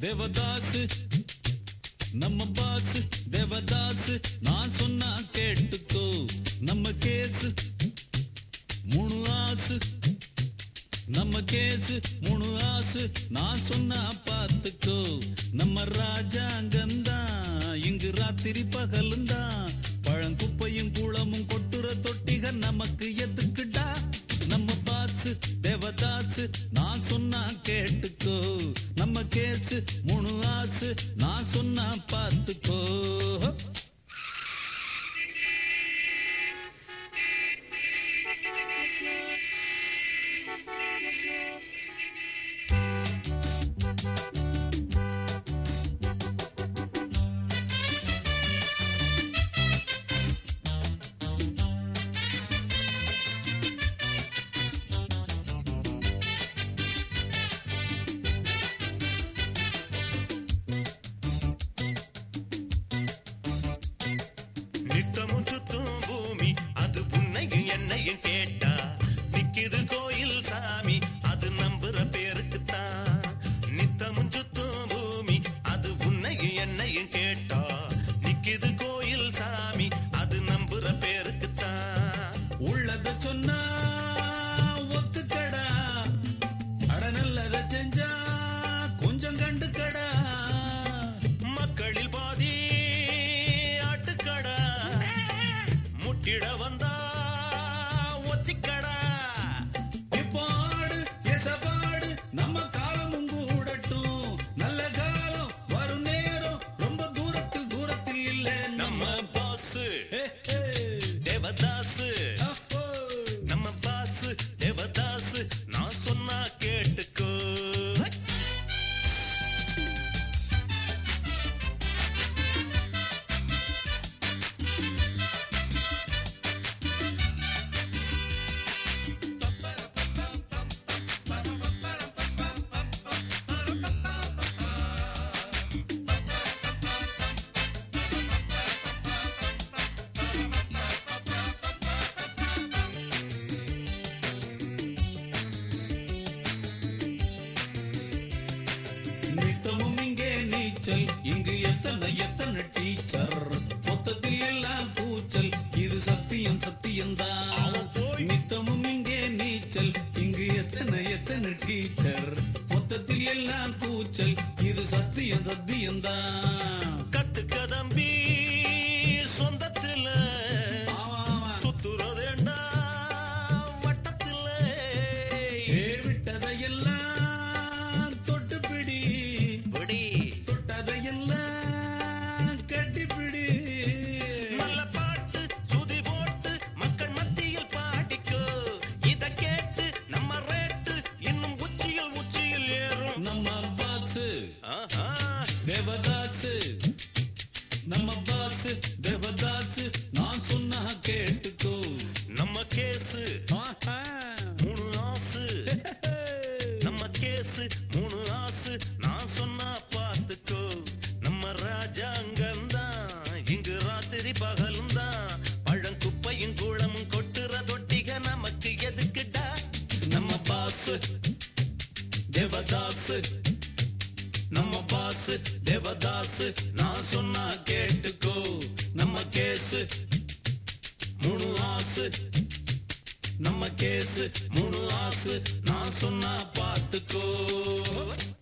தேவதாசு நம்ம பாஸ் தேவதாசு நான் சொன்னா கேட்டுக்கோ நம்ம கேஸ் மூணு ஆசு நம்ம கேஸ் மூணு ஆசு நான் சொன்னா பார்த்துக்கோ நம்ம ராஜாங்கந்தான் இங்கு ராத்திரி பகலுந்தான் பழங்குப்பையும் குளமும் கொட்டுற தொட்டிக நமக்கு எதுக்குடா நம்ம பாஸ் தேவதாசு நான் சொன்னா கேட்டுக்கோ நம்ம கேஸ் மூணு ஆசு நான் சொன்னா பார்த்துக்கோ நித்தமும் சுத்தும் பூமி அது உன்னையும் என்னையும் கேட்டா நிக்குது கோயில் சாமி அது நம்புற பேருக்குத்தான் நித்தமும் சுத்தும் பூமி அது உன்னையும் என்னையும் கேட்டா நிக்குது கோயில் சாமி அது நம்புற பேருக்குத்தான் உள்ளத சொன்னா ஒத்துக்கடா அட நல்லத செஞ்சா கொஞ்சம் கண்டுக்கடா மக்களில் பாதி ஆட்டுக்கடா முட்டிட வந்தா ஒத்திக்கடா இப்போ ஆடு எசபாடு நம்ம காலமும் கூடட்டும் நல்ல காலம் வரும் நேரம் ரொம்ப தூரத்தில் தூரத்தில் இல்ல நம்ம நம்ம பாசு ஹே, ஹே. தேவதாசு அப்போ. நம்ம பாசு தேவதாசு நான் சொன்னா கேட்டுக்கோ நித்தமும் இங்கே நீச்சல் இங்கு எத்தனை எத்தனை டீச்சர் மொத்தத்தில் எல்லாம் கூச்சல் இது சத்தியம் சத்தியம்தான் நித்தமும் இங்கே நீச்சல் இங்கு எத்தனை எத்தனை டீச்சர் மொத்தத்தில் எல்லாம் கூச்சல் இது சத்தியம் சத்தியம்தான் கத்துக்க தம்பி சொந்தத்துல ஆமா, ஆமா. சுத்துறதேண்டா வட்டத்துல ஏ விட்டதையெல்லாம் தொட்டுப்பிடி பிடி தொட்டதையெல்லாம் கட்டிப்பிடி நல்ல பாட்டு சுதி போட்டு மக்கள் மத்தியில் பாடிக்கோ இத கேட்டு நம்ம ரேட்டு இன்னும் உச்சியில் உச்சியில் ஏறும் நம்ம பாசு ஆஹா தேவதாசு நம்ம பாசு தேவதாசு நான் சொன்னா கேட்டுக்கோ நம்ம கேசு ஆஹா. மூணு ஆசு நம்ம கேசு மூணு ஆசு நான் சொன்னா பார்த்துக்கோ நம்ம ராஜாங்கந்தான் இங்கு ராத்திரி பகலும் தான் பழங்குப்பையும் குளமும் கொட்டுற தொட்டிக நமக்கு எதுக்குடா நம்ம பாசு தேவதாசு நம்ம பாசு தேவதாசு நான் சொன்னா கேட்டுக்கோ நம்ம கேசு மூணு ஆசு நம்ம கேசு மூணு ஆசு நான் சொன்னா பார்த்துக்கோ